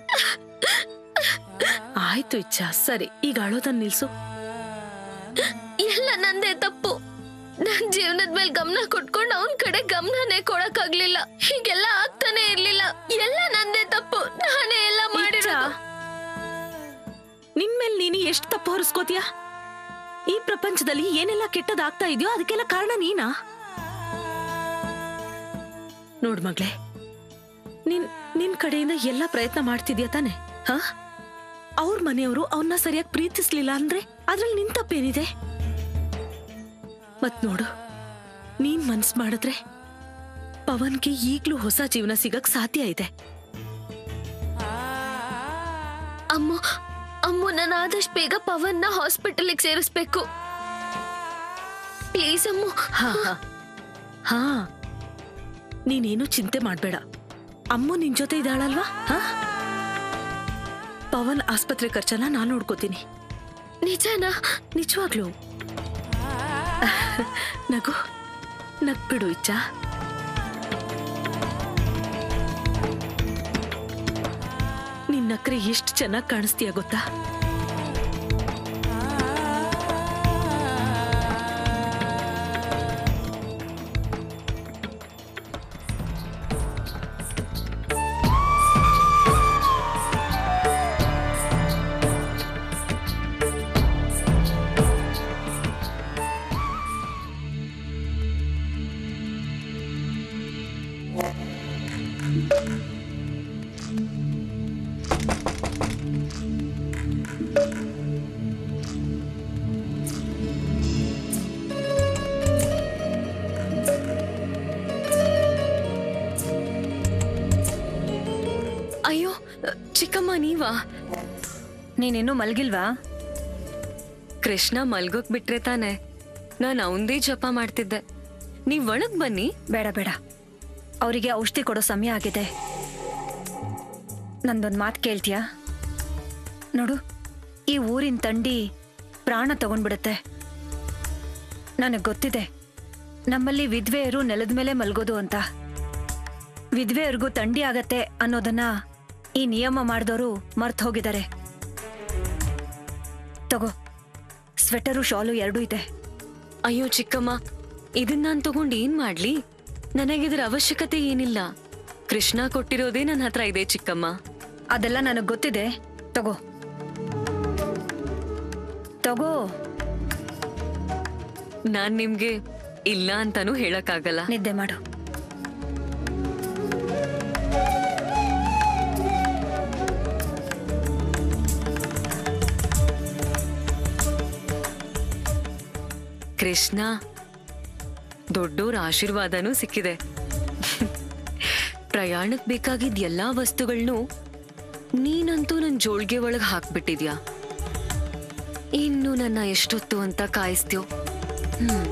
ಆಯ್ತು ಇಚ್ಛಾ ಸರಿ ಈಗ ಅಳೋದನ್ನ ನಿಲ್ಸು ಎಲ್ಲ ನಂದೇ ತಪ್ಪು ನನ್ ಜೀವನದ ಮೇಲೆ ಗಮನ ಕೊಟ್ಕೊಂಡು ಅವನ್ ಕಡೆ ಗಮನನೇ ಕೊಡಕ್ಕಾಗ್ಲಿಲ್ಲ ಹೀಗೆಲ್ಲ ಆಗ್ತಾನೆ ಇರ್ಲಿಲ್ಲ ಎಲ್ಲ ನಂದೇ ತಪ್ಪು ನಾನೇ ಎಲ್ಲ ಮಾಡಿರೋ ನಿನ್ ಮೇಲೆ ನೀನು ಎಷ್ಟು ತಪ್ಪು ಹೊರಿಸ್ಕೋತೀಯ ಈ ಪ್ರಪಂಚದಲ್ಲಿ ಏನೆಲ್ಲ ಕೆಟ್ಟದಾಗ್ತಾ ಇದೆಯೋ ಅದಕ್ಕೆಲ್ಲ ಕಾರಣ ನೀನಾ ನೋಡ್ ಮಗ್ಳೆ ನಿನ್ ನಿನ್ ಕಡೆಯಿಂದ ಎಲ್ಲ ಪ್ರಯತ್ನ ಮಾಡ್ತಿದ್ಯಾ ತಾನೆ ಹ ಅವ್ರ ಮನೆಯವರು ಅವನ್ನ ಸರಿಯಾಗಿ ಪ್ರೀತಿಸ್ಲಿಲ್ಲ ಅಂದ್ರೆ ಅದ್ರಲ್ಲಿ ನಿನ್ ತಪ್ಪೇನಿದೆ ಮತ್ ನೋಡು ನೀನ್ ಮನ್ಸ್ ಮಾಡಿದ್ರೆ ಪವನ್ಗೆ ಈಗ್ಲೂ ಹೊಸ ಜೀವನ ಸಿಗಕ್ ಸಾಧ್ಯ ಇದೆ ಅಮ್ಮು ಅಮ್ಮು ನಾನು ಆದಷ್ಟು ಬೇಗ ಪವನ್ನ ಹಾಸ್ಪಿಟಲ್ಗೆ ಸೇರಿಸ್ಬೇಕು ಪ್ಲೀಸ್ ಅಮ್ಮು ಹಾ ಹಾ ಹಾ ನೀನೇನು ಚಿಂತೆ ಮಾಡ್ಬೇಡ ಅಮ್ಮ ನಿನ್ ಜೊತೆ ಇದ್ದಾಳಲ್ವಾ ಹಾ ಪವನ್ ಆಸ್ಪತ್ರೆ ಖರ್ಚನ್ನ ನಾನ್ ನೋಡ್ಕೋತೀನಿ ನಿಜನಾ ನಿಜವಾಗ್ಲು ನಗು ನಗ್ಬಿಡು ಇಚ್ಚ ನಿನ್ ನಕ್ರೆ ಎಷ್ಟು ಚೆನ್ನಾಗಿ ಕಾಣಿಸ್ತೀಯ ಗೊತ್ತಾ ಅಯ್ಯೋ ಚಿಕ್ಕಮ್ಮ ನೀವಾ ನೀನಿನ್ನೂ ಮಲ್ಗಿಲ್ವಾ ಕೃಷ್ಣ ಮಲ್ಗೋಕ್ ಬಿಟ್ರೆ ತಾನೆ ನಾನು ಅವಂದೇ ಜಪ ಮಾಡ್ತಿದ್ದೆ ನೀವ್ ಒಳಗ್ ಬನ್ನಿ ಬೇಡ ಬೇಡ ಅವರಿಗೆ ಔಷಧಿ ಕೊಡೋ ಸಮಯ ಆಗಿದೆ ನಂದೊಂದು ಮಾತು ಕೇಳ್ತೀಯಾ ನೋಡು ಈ ಊರಿನ ತಂಡಿ ಪ್ರಾಣ ತಗೊಂಡ್ಬಿಡುತ್ತೆ ನನಗೆ ಗೊತ್ತಿದೆ ನಮ್ಮಲ್ಲಿ ವಿಧವೆಯರು ನೆಲದ ಮೇಲೆ ಮಲ್ಗೋದು ಅಂತ ವಿಧವೆಯರಿಗೂ ತಂಡಿ ಆಗತ್ತೆ ಅನ್ನೋದನ್ನ ಈ ನಿಯಮ ಮಾಡಿದವರು ಮರ್ತ್ ಹೋಗಿದ್ದಾರೆ ತಗೋ ಸ್ವೆಟರು ಶಾಲು ಎರಡೂ ಇದೆ ಅಯ್ಯೋ ಚಿಕ್ಕಮ್ಮ ಇದನ್ನ ನಾನ್ ತಗೊಂಡ್ ಏನ್ ಮಾಡ್ಲಿ ನನಗಿದ್ರ ಅವಶ್ಯಕತೆ ಏನಿಲ್ಲ ಕೃಷ್ಣ ಕೊಟ್ಟಿರೋದೇ ನನ್ನ ಹತ್ರ ಇದೆ ಚಿಕ್ಕಮ್ಮ ಅದೆಲ್ಲ ನನಗ್ ಗೊತ್ತಿದೆ ತಗೋ ತಗೋ ನಾನ್ ನಿಮ್ಗೆ ಇಲ್ಲ ಅಂತಾನೂ ಹೇಳಕ್ಕಾಗಲ್ಲ ನಿದ್ದೆ ಮಾಡು ಕೃಷ್ಣ ದೊಡ್ಡೋರ ಆಶೀರ್ವಾದನೂ ಸಿಕ್ಕಿದೆ ಪ್ರಯಾಣಕ್ ಬೇಕಾಗಿದ್ ಎಲ್ಲಾ ವಸ್ತುಗಳ್ನು ನೀನಂತೂ ನನ್ ಜೋಳ್ಗೆ ಒಳಗ್ ಹಾಕ್ಬಿಟ್ಟಿದ್ಯಾ ಇನ್ನು ನನ್ನ ಎಷ್ಟೊತ್ತು ಅಂತ ಕಾಯಿಸ್ತೀಯೋ ಹ್ಮ್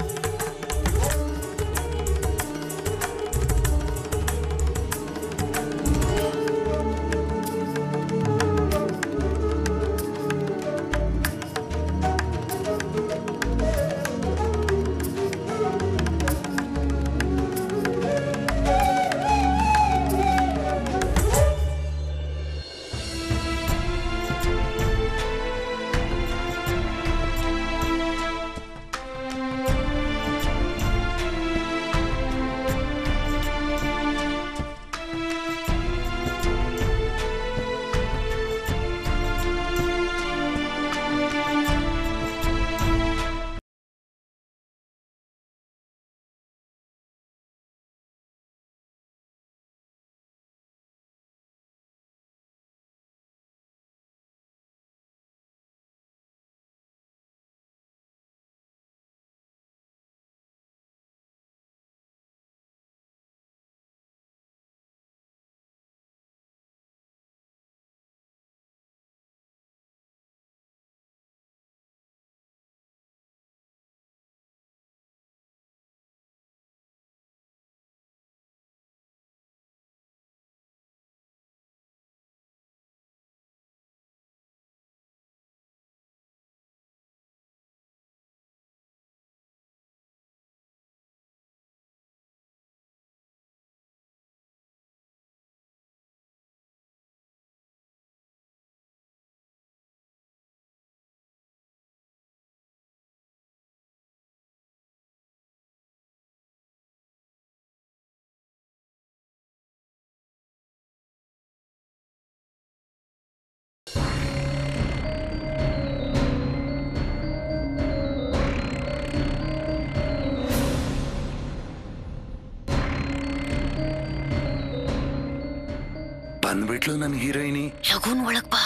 ಬಂದ್ಬಿಟ್ಲು ನನ್ನ ಹೀರೋಯಿನಿ ಲಘುನ್ ಒಳಗ್ ಬಾ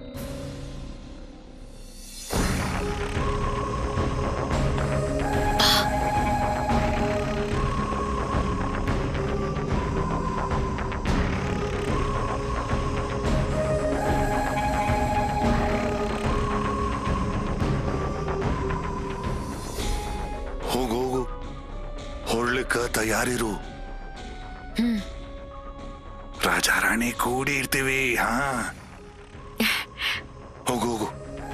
ಹೋಗು ಹೋಗು ಹೊರಡ್ಲಿಕ್ಕ ತಯಾರಿರು ರಾಜಾರಾಣಿ ಕೂಡಿ ಇರ್ತೀವಿ ಹಾ ಹೋಗು ಹೋಗು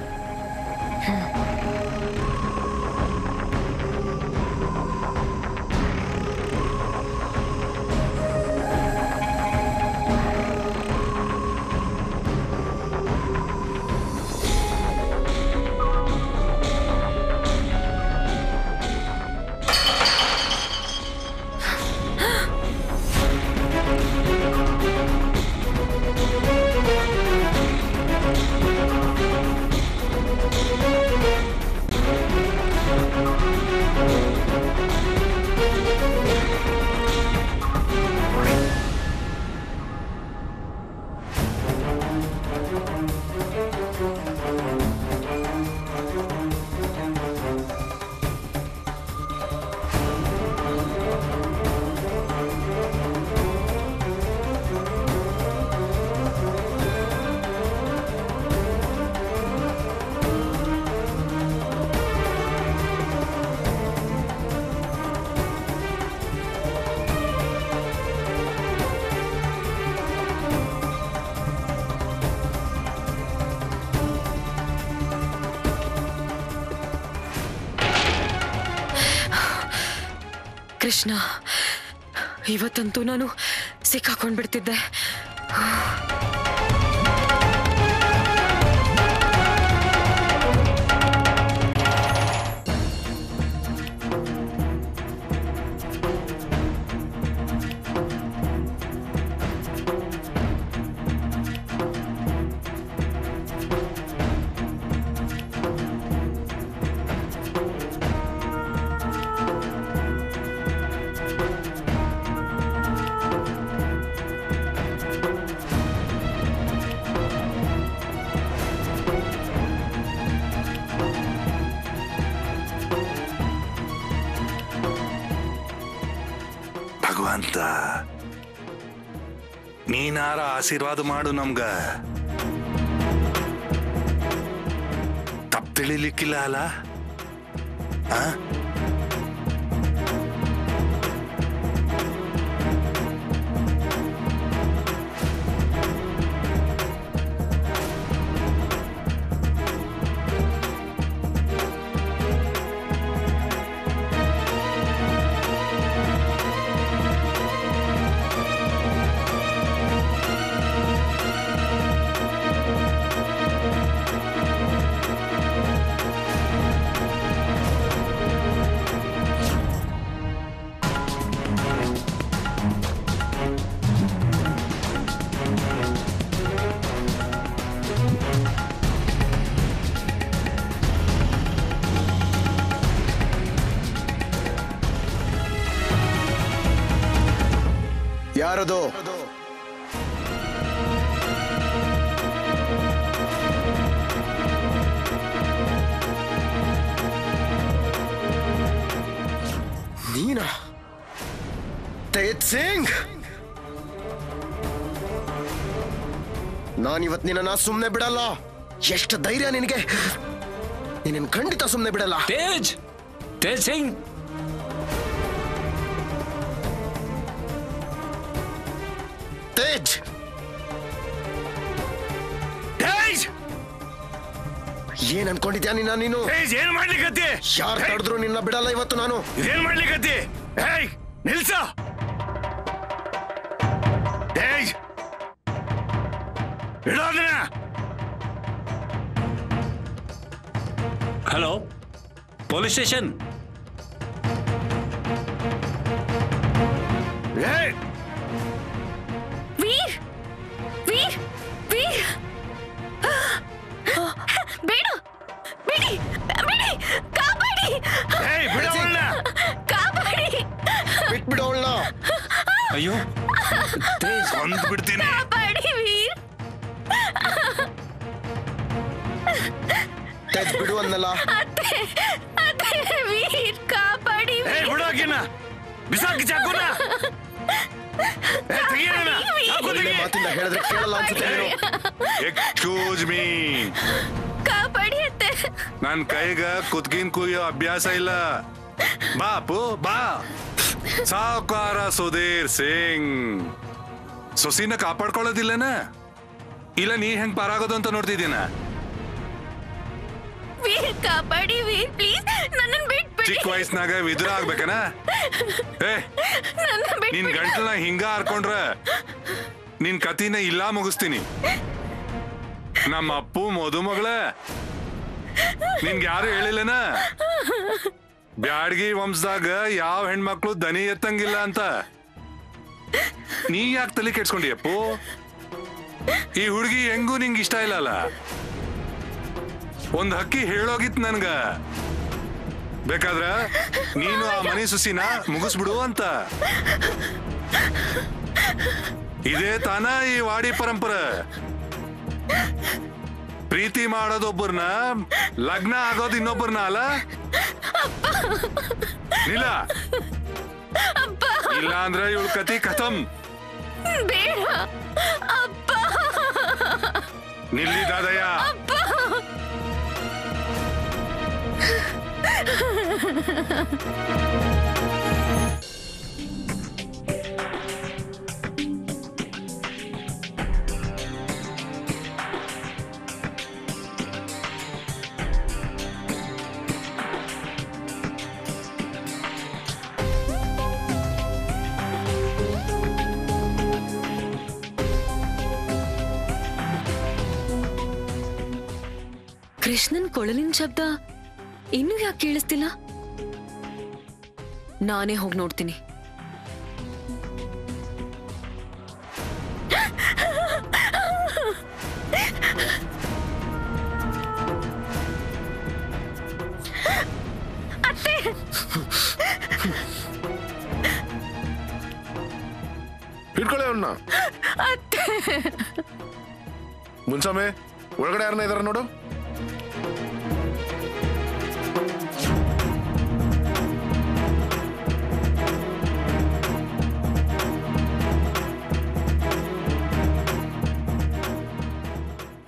ಕೃಷ್ಣ ಇವತ್ತಂತೂ ನಾನು ಸಿಕ್ಕಾಕೊಂಡ್ಬಿಡ್ತಿದ್ದೆ ಅಂತ ನೀನಾರ ಆಶೀರ್ವಾದ ಮಾಡು ನಮ್ಗ ತಪ್ಪು ತಿಳಿಲಿಕ್ಕಿಲ್ಲ ಅಲ್ಲ ಆ ಯಾರದು ನೀನಾ ತೇಜ್ ಸಿಂಗ್ ನಾನಿವತ್ ನಿನ್ನ ಸುಮ್ನೆ ಬಿಡಲ್ಲ ಎಷ್ಟು ಧೈರ್ಯ ನಿನಗೆ ನಿನ್ನ ಖಂಡಿತ ಸುಮ್ನೆ ಬಿಡಲ್ಲ ತೇಜ್ ತೇಜ್ ಸಿಂಗ್ ತೇಜ್ ತೇಜ್ ಏನ್ ಅನ್ಕೊಂಡಿದ್ಯಾ ನಿನ್ನ ನೀನು ತೇಜ್ ಏನ್ ಮಾಡ್ಲಿಕ್ಕತ್ತಿ ಯಾರು ತಡೆದ್ರು ನಿನ್ನ ಬಿಡಲ್ಲ ಇವತ್ತು ನಾನು ಏನ್ ಮಾಡ್ಲಿಕ್ಕತ್ತಿ ಹೇಯ್ ನಿಲ್ಸ ತೇಜ್ ಇಡೋದನ್ನ ಹಲೋ ಪೊಲೀಸ್ ಸ್ಟೇಷನ್ ಏಯ್ ವೀರ್ ವೀರ್ ವೀರ್ ಬೇಡ ಬಿಡಿ ಬಿಡಿ ಕಾಪಾಡಿ ಏಯ್ ಬಿಡೋಣ ಕಾಪಾಡಿ ಬಿಟ್ಬಿಡು ಅವಳನ್ನ ಅಯ್ಯೋ ತೇಜ್ ಕೊಂದ್ ಬಿಡ್ತೀನಿ ಕಾಪಾಡಿ ವೀರ್ ತೇಜ್ ಬಿಡು ಅನ್ನಲ್ಲ ಅತ್ತೆ ಅತ್ತೆ ವೀರ್ ಕಾಪಾಡಿ ಏಯ್ ವೀರ್ ಬಿಡೋಕಿನ ಬಿಸಾಕಿ ಚಾಕುನ ಏ ತೆಗಿಯೋಣ ಚಾಕು ಒಳ್ಳೆ ತೆಗಿ ಮಾತಿಂದ ಹೇಳಿದ್ರೆ ಕೇಳಲ್ಲ ಅನ್ಸುತ್ತೆ ನೀನು ಎಕ್ಸ್ಕ್ಯೂಸ್ ಮೀ ಕಾಪಾಡಿ ಅತ್ತೆ ನನ್ ಕೈಗ ಕುದ್ಗಿನ್ ಕುಯ್ಯೋ ಅಭ್ಯಾಸ ಇಲ್ಲ ಬಾ ಅಪ್ಪು ಬಾ ಸಾವುಕಾರ ಸುಧೀರ್ ಸಿಂಗ್ ಸೊಸಿನ ಕಾಪಾಡ್ಕೊಳ್ಳೋದಿಲ್ಲನ ಇಲ್ಲ ನೀ ಹೆಂಗ್ ಪಾರಾಗೋದು ಅಂತ ನೋಡ್ತಿದ್ದೀನ ವೀರ್ ಕಾಪಾಡಿ ವೀರ್ ಪ್ಲೀಸ್ ನನ್ನನ್ನು ಬಿಟ್ಬಿಡಿ ಚಿಕ್ಕ ವಯಸ್ಸಿನಾಗ ವಿದುರ ಆಗ್ಬೇಕನ ಏ ನನ್ನ ನಿನ್ ಬಿಟ್ಬಿಡಿ ಗಂಟಲನ್ನ ಹಿಂಗ ಹಾರ್ಕೊಂಡ್ರ ನಿನ್ ಕತಿನ ಇಲ್ಲ ಮುಗಿಸ್ತೀನಿ ನಮ್ಮ ಅಪ್ಪು ಮದುಮಗಳ ನಿನ್ಗೆ ಯಾರು ಹೇಳಿಲ್ಲನ ಬ್ಯಾಡ್ಗಿ ವಂಶದಾಗ ಯಾವ ಹೆಣ್ಮಕ್ಳು ದನಿ ಎತ್ತಂಗಿಲ್ಲ ಅಂತ ನೀ ಯಾಕೆ ತಲೆ ಕೆಡ್ಸ್ಕೊಂಡಿ ಅಪ್ಪು ಈ ಹುಡುಗಿ ಹೆಂಗೂ ನಿಂಗೆ ಇಷ್ಟ ಇಲ್ಲಲ್ಲ ಒಂದ್ ಹಕ್ಕಿ ಹೇಳೋಗಿತ್ ನನ್ಗ ಬೇಕಾದ್ರ ನೀನು ಆ ಮನೆ ಸುಸಿನ ಮುಗಿಸ್ಬಿಡು ಅಂತ ಇದೇ ತಾನ ಈ ವಾಡಿ ಪರಂಪರೆ ಪ್ರೀತಿ ಮಾಡೋದೊಬ್ಬರನ್ನ ಲಗ್ನ ಆಗೋದು ಇನ್ನೊಬ್ಬರನ್ನ ಅಲ್ಲ ಇಲ್ಲ ಇಲ್ಲ ಅಂದ್ರೆ ಇವಳ ಕತಿ ಖತಮ್ ಬೇಡ ಅಪ್ಪ ನಿಲ್ಲಿ ದಾದಯ್ಯ ಅಪ್ಪ ಕೃಷ್ಣನ್ ಕೊಳಲಿನ ಶಬ್ದ ಇನ್ನೂ ಯಾಕೆ ಕೇಳಿಸ್ತಿಲ್ಲ ನಾನೇ ಹೋಗಿ ನೋಡ್ತೀನಿ ಅತ್ತೆ ಹಿಡ್ಕೊಳ್ಳಿ ಅವನ್ನ ಅತ್ತೆ ಮುನ್ಸಾಮೆ ಒಳಗಡೆ ಯಾರನ್ನ ಇದಾರ ನೋಡು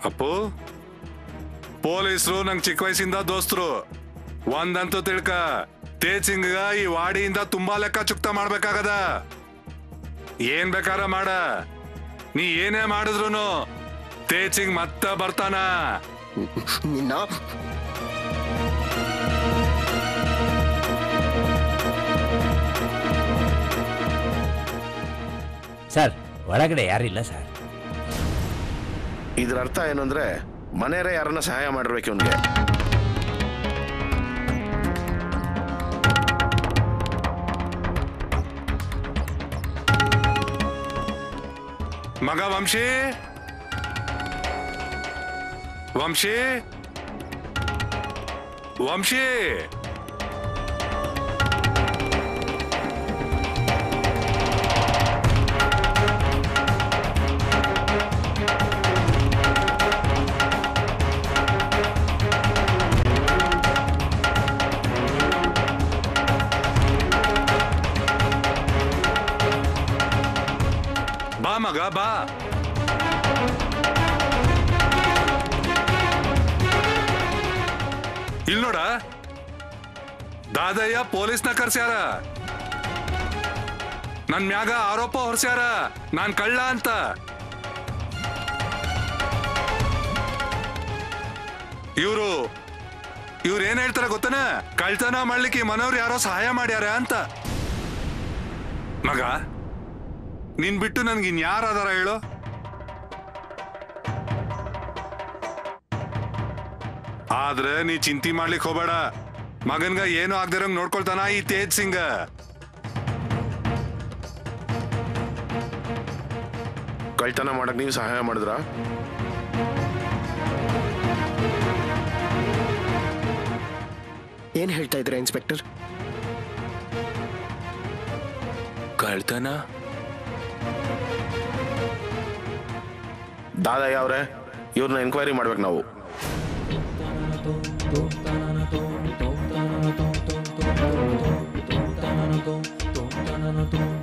ಅಪ್ಪು ಪೊಲೀಸರು ನಂಗ್ ಚಿಕ್ಕ ವಯಸ್ಸಿಂದ ದೋಸ್ತರು ಒಂದಂತೂ ತಿಳ್ಕ ತೇಜ್ ಸಿಂಗ್ಗ ಈ ವಾಡಿಯಿಂದ ತುಂಬಾ ಲೆಕ್ಕ ಚುಕ್ತ ಮಾಡ್ಬೇಕಾಗದ ಏನ್ ಬೇಕಾರ ಮಾಡ ನೀ ಏನೇ ಮಾಡಿದ್ರು ತೇಜ್ ಸಿಂಗ್ ಮತ್ತೆ ಬರ್ತಾನ ನಿನ್ನ ಸರ್ ಒಳಗಡೆ ಯಾರಿಲ್ಲ ಸರ್ ಇದ್ರ ಅರ್ಥ ಏನು ಅಂದ್ರೆ ಮನೆಯವರೇ ಯಾರನ್ನ ಸಹಾಯ ಮಾಡಿರ್ಬೇಕು ಇವನ್ಗೆ ಮಗ ವಂಶಿ ವಂಶಿ ವಂಶಿ ಬಾ ಮಗ ಬಾ ಇಲ್ ನೋಡ ದಾದಯ್ಯ ಪೊಲೀಸ್ನ ಕರ್ಸ್ಯಾರ ನನ್ ಮ್ಯಾಗ ಆರೋಪ ಹೊರ್ಸ್ಯಾರ ನಾನ್ ಕಳ್ಳ ಅಂತ ಇವ್ರು ಇವ್ರು ಏನ್ ಹೇಳ್ತಾರ ಗೊತ್ತನ ಕಳ್ತನ ಮಾಡ್ಲಿಕ್ಕೆ ಈ ಮನೆಯವ್ರು ಯಾರೋ ಸಹಾಯ ಮಾಡ್ಯಾರ ಅಂತ ಮಗ ನಿನ್ ಬಿಟ್ಟು ನನ್ಗೆ ಇನ್ಯಾರ ಅದಾರ ಹೇಳು ಆದ್ರೆ ನೀ ಚಿಂತೆ ಮಾಡ್ಲಿಕ್ ಹೋಗ್ಬೇಡ ಮಗನ್ಗ ಏನು ಆಗ್ದಿರಂಗ್ ನೋಡ್ಕೊಳ್ತಾನ ಈ ತೇಜ್ ಸಿಂಗ್ ಕಳ್ತನ ಮಾಡಕ್ ನೀವು ಸಹಾಯ ಮಾಡಿದ್ರ ಏನ್ ಹೇಳ್ತಾ ಇದ್ರ ಇನ್ಸ್ಪೆಕ್ಟರ್ ಕಳ್ತನ ದಾದಯ್ಯ ಅವ್ರೆ ಇವ್ರನ್ನ ಎನ್ಕ್ವೈರಿ ಮಾಡ್ಬೇಕು ನಾವು ತೋಂತಾನ